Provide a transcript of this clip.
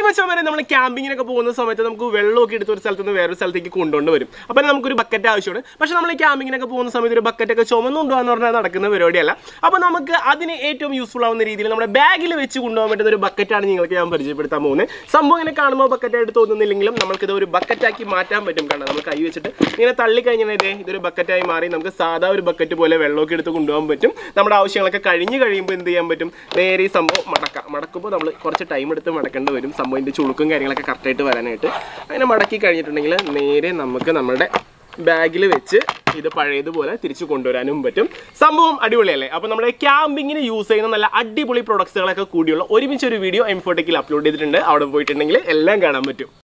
മച്ചാൻ വരെ നമ്മൾ ക്യാമ്പിങ്ങിനൊക്കെ പോകുന്ന സമയത്ത് നമുക്ക് വെള്ളമൊക്കെ എടുത്ത് ഒരു സ്ഥലത്ത് നിന്ന് വേറൊരു സ്ഥലത്തേക്ക് കൊണ്ടുകൊണ്ട് വരും അപ്പോൾ നമുക്കൊരു ബക്കറ്റ് ആവശ്യമാണ് പക്ഷേ നമ്മൾ ഈ ക്യാമ്പിങ്ങിനൊക്കെ പോകുന്ന സമയത്ത് ഒരു ബക്കറ്റൊക്കെ ചുമന്നുകൊണ്ടുപോകാന്ന് പറഞ്ഞാൽ നടക്കുന്ന പരിപാടിയല്ല അപ്പോൾ നമുക്ക് അതിന് ഏറ്റവും യൂസ്ഫുൾ ആവുന്ന രീതിയിൽ നമ്മുടെ ബാഗിൽ വെച്ച് കൊണ്ടുപോകാൻ പറ്റുന്ന ഒരു ബക്കറ്റാണ് നിങ്ങൾക്ക് ഞാൻ പരിചയപ്പെടുത്താൻ പോകുന്നത് സംഭവം ഇങ്ങനെ കാണുമ്പോൾ ബക്കറ്റായിട്ട് തോന്നുന്നില്ലെങ്കിലും നമുക്കിത് ഒരു ബക്കറ്റാക്കി മാറ്റാൻ പറ്റും കാരണം നമ്മൾ കൈ വെച്ചിട്ട് ഇങ്ങനെ തള്ളി കഴിഞ്ഞാൽ ഇതേ ഇതൊരു ബക്കറ്റായി മാറി നമുക്ക് സാധാ ഒരു ബക്കറ്റ് പോലെ വെള്ളമൊക്കെ എടുത്ത് കൊണ്ടുപോകാൻ പറ്റും നമ്മുടെ ആവശ്യങ്ങളൊക്കെ കഴിഞ്ഞ് കഴിയുമ്പോൾ എന്ത് ചെയ്യാൻ പറ്റും നേരെ ഈ സംഭവം മടക്കാം മടക്കുമ്പോൾ നമ്മൾ കുറച്ച് ടൈം എടുത്ത് മടക്കേണ്ടി വരും സംഭവം ഇതിൻ്റെ ചുളുക്കും കാര്യങ്ങളൊക്കെ കറക്റ്റായിട്ട് വരാനായിട്ട് അങ്ങനെ മടക്കി കഴിഞ്ഞിട്ടുണ്ടെങ്കിൽ നേരെ നമുക്ക് നമ്മുടെ ബാഗിൽ വെച്ച് ഇത് പഴയതുപോലെ തിരിച്ചു കൊണ്ടുവരാനും പറ്റും സംഭവം അടിപൊളിയല്ലേ അപ്പോൾ നമ്മുടെ ക്യാമ്പിങ്ങിന് യൂസ് ചെയ്യുന്ന നല്ല അടിപൊളി പ്രൊഡക്ട്സുകളൊക്കെ കൂടിയുള്ള ഒരുമിച്ച് ഒരു വീഡിയോ എംഫോട്ടെക്കിൽ അപ്ലോഡ് ചെയ്തിട്ടുണ്ട് അവിടെ പോയിട്ടുണ്ടെങ്കിൽ എല്ലാം കാണാൻ പറ്റും